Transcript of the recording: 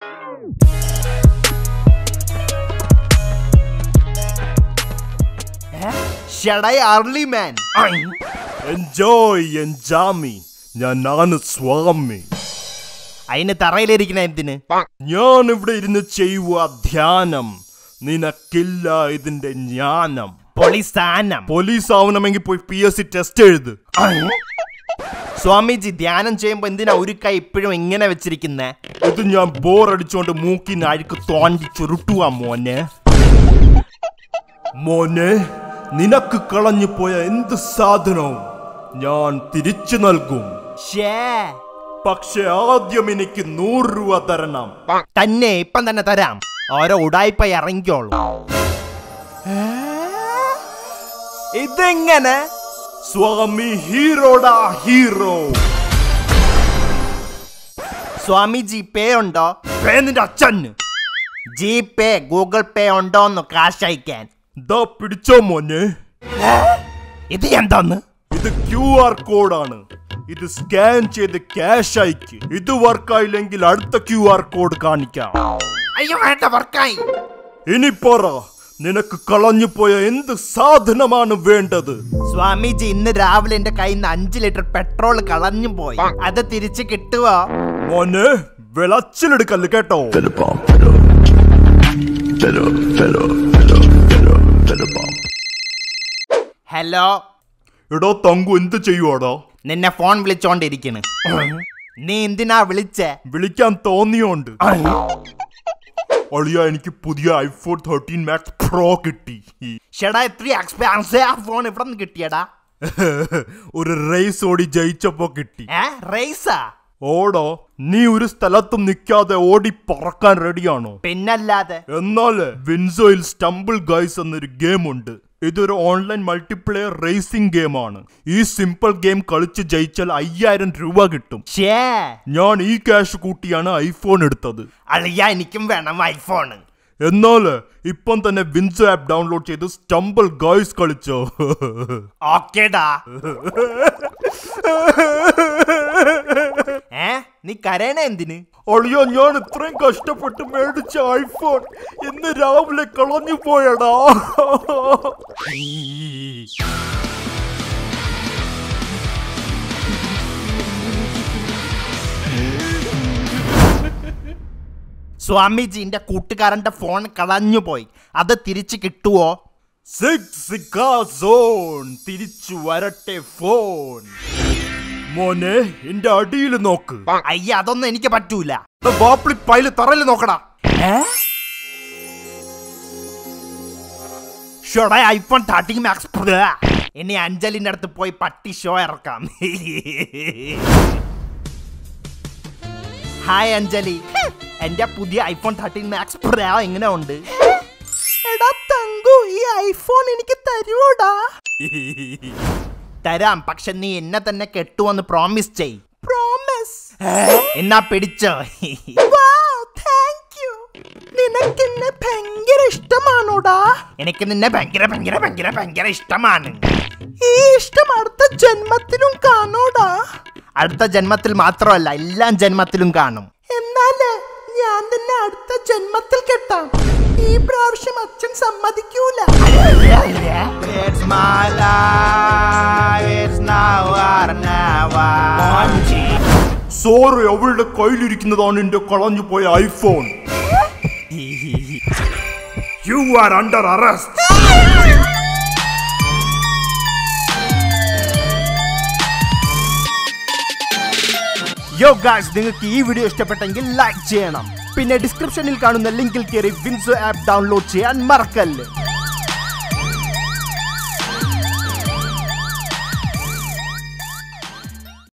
ഷടായി അർലി മാൻ enjoy Enjaami ഞാനാണ് സ്വാമി അതിന് തറയിലിരിക്കണ എന്തിന് ഞാൻ ഇവിടെ ഇരുന്ന് ചെയ്യുക ധ്യാനം നിനക്കില്ല ഇതിന്റെ ജ്ഞാനം പൊളിസ്ഥാനം പോലീസ് ആവണമെങ്കിൽ പോയി പി എസ് സി ടെസ്റ്റ് എഴുത് സ്വാമിജി ധ്യാനം ചെയ്യുമ്പോ എന്തിനാ ഒരു കൈ ഇപ്പോഴും ഇങ്ങനെ വെച്ചിരിക്കുന്നേ ഇത് ഞാൻ ബോർ അടിച്ചോണ്ട് മൂക്കിന് അഴുക്ക് തോണ്ടി ചുരുട്ടുക മോനെ മോനെ നിനക്ക് കളഞ്ഞു പോയ എന്ത് സാധനവും ഞാൻ തിരിച്ചു നൽകും ഷേ പക്ഷെ ആദ്യം എനിക്ക് നൂറ് രൂപ തരണം തന്നെ ഇപ്പം തന്നെ തരാം ഓരോ ഉടായ്പ ഇറങ്ങിക്കോളൂ ഇതെങ്ങനെ സ്വാമി ഹീറോടാ ഹീറോ സ്വാമി ജി പേ ഉണ്ടോ പേ നിന്റെ അച്ഛന് ജി പേ ഗൂഗിൾ പേ ഉണ്ടോന്ന് കാശ് അയക്കാൻ ദാ പിടിച്ചോ മോനെ ഇത് എന്താന്ന് ഇത് ക്യു ആർ കോഡാണ് ഇത് സ്കാൻ ചെയ്ത് ക്യാഷ് അയക്ക് ഇത് വർക്കായില്ലെങ്കിൽ അടുത്ത ക്യു ആർ കോഡ് കാണിക്കാം അയ്യോ വേണ്ട വർക്കായി ഇനി പറ നിനക്ക് കളഞ്ഞു പോയ എന്ത് സാധനമാണ് വേണ്ടത് സ്വാമിജി ഇന്ന് രാവിലെ എന്റെ കയ്യിൽ നിന്ന് അഞ്ച് ലിറ്റർ പെട്രോൾ കളഞ്ഞു പോയി അത് തിരിച്ച് കിട്ടുവോ മോനെ വിളച്ചിലെടുക്കല്ല് കേട്ടോ Fiddle bomb, fiddle. Fiddle, fiddle, fiddle, fiddle, fiddle bomb. Hello എടോ തങ്കു എന്ത് ചെയ്യുവാടാ നിന്നെ ഫോൺ വിളിച്ചോണ്ടിരിക്കണ് നീ എന്തിനാ വിളിച്ചേ വിളിക്കാൻ തോന്നിയോണ്ട് അളിയ എനിക്ക് പുതിയ ഐഫോൺ തേർട്ടീൻ മാക്സ് പ്രോ കിട്ടി ഷെടാ ഇത്ര എക്സ്പെൻസീവ് ആ ഫോൺ ഇവിടെ നിന്ന് കിട്ടിയടാ ഒരു റേസ് ഓടി ജയിച്ചപ്പോ കിട്ടി ഏ റേസാ ഓടോ നീ ഒരു സ്ഥലത്തും നിൽക്കാതെ ഓടി പറക്കാൻ റെഡിയാണോ പിന്നല്ലാതെ എന്നാല് വിൻസോയിൽ സ്റ്റംബിൾ ഗൈസ് എന്നൊരു ഗെയിം ഉണ്ട് ഇതൊരു ഓൺലൈൻ മൾട്ടിപ്ലെയർ റേസിംഗ് ഗെയിമാണ് ഈ സിമ്പിൾ ഗെയിം കളിച്ച് ജയിച്ചാൽ അയ്യായിരം രൂപ കിട്ടും ഷേ ഞാൻ ഈ ക്യാഷ് കൂട്ടിയാണ് ഐഫോൺ എടുത്തത് അളിയ എനിക്കും വേണം ഐഫോൺ എന്നാല് ഇപ്പം തന്നെ വിൻസോ ആപ്പ് ഡൗൺലോഡ് ചെയ്ത് സ്റ്റംബിൾ ഗൈസ് കളിച്ചോ ഓക്കേടാ ഏ നീ കരയണ എന്തിന് അളിയോ ഞാൻ ഇത്രയും കഷ്ടപ്പെട്ട് മേടിച്ച ഐഫോൺ ഇന്ന് രാവിലെ കളഞ്ഞു പോയടാ സ്വാമിജിന്റെ കൂട്ടുകാരന്റെ ഫോൺ കളഞ്ഞു പോയി അത് തിരിച്ചു കിട്ടുവോ സിക്സ് സോൺ തിരിച്ചു വരട്ടെ ഫോൺ മോനെ എന്റെ അടിയിൽ നോക്ക് അയ്യ അതൊന്നും എനിക്ക് പറ്റൂല ബാപ്പിളി പൈല് തറയിൽ നോക്കടാ ഷോടെ ഐഫോൺ തേർട്ടി മാക്സ് ഇനി അഞ്ജലിന്റെ അടുത്ത് പോയി പട്ടി ഷോ ഇറക്കാം ഹായ് അഞ്ജലി എന്റെ പുതിയ ഐഫോൺ തേർട്ടീൻ മാക്സ് പ്രോ എങ്ങനെ ഉണ്ട് എടാ തങ്കു ഈ ഐഫോൺ എനിക്ക് തരുവോടാ തരാം പക്ഷെ നീ എന്നെ തന്നെ കെട്ടുവന്ന് പ്രോമിസ് ചെയ് പ്രോമിസ് എന്നാ പിടിച്ചോ നിനക്ക് എന്നെ ഭയങ്കര ഇഷ്ടമാണോടാ എനിക്ക് നിന്നെ ഭയങ്കര ഭയങ്കര ഭയങ്കര ഭയങ്കര ഇഷ്ടമാണ് ഈ ഇഷ്ടം അടുത്ത ജന്മത്തിലും കാണോടാ അടുത്ത ജന്മത്തിൽ മാത്രമല്ല എല്ലാ ജന്മത്തിലും കാണും എന്നാല് ഞാൻ നിന്നെ അടുത്ത ജന്മത്തിൽ കെട്ടാം ഈ പ്രാവശ്യം അച്ഛൻ സമ്മതിക്കൂല It's my life, it's now or never. Sorry അവളുടെ കയ്യിലിരിക്കുന്നതാണ് എന്റെ കളഞ്ഞു പോയ iPhone you are under arrest yo guys നിങ്ങൾക്ക് ഈ വീഡിയോ ഇഷ്ടപ്പെട്ടെങ്കിൽ ലൈക്ക് ചെയ്യണം പിന്നെ ഡിസ്ക്രിപ്ഷനിൽ കാണുന്ന ലിങ്കിൽ കയറി വിൻസോ ആപ്പ് ഡൗൺലോഡ് ചെയ്യാൻ മറക്കല്ല്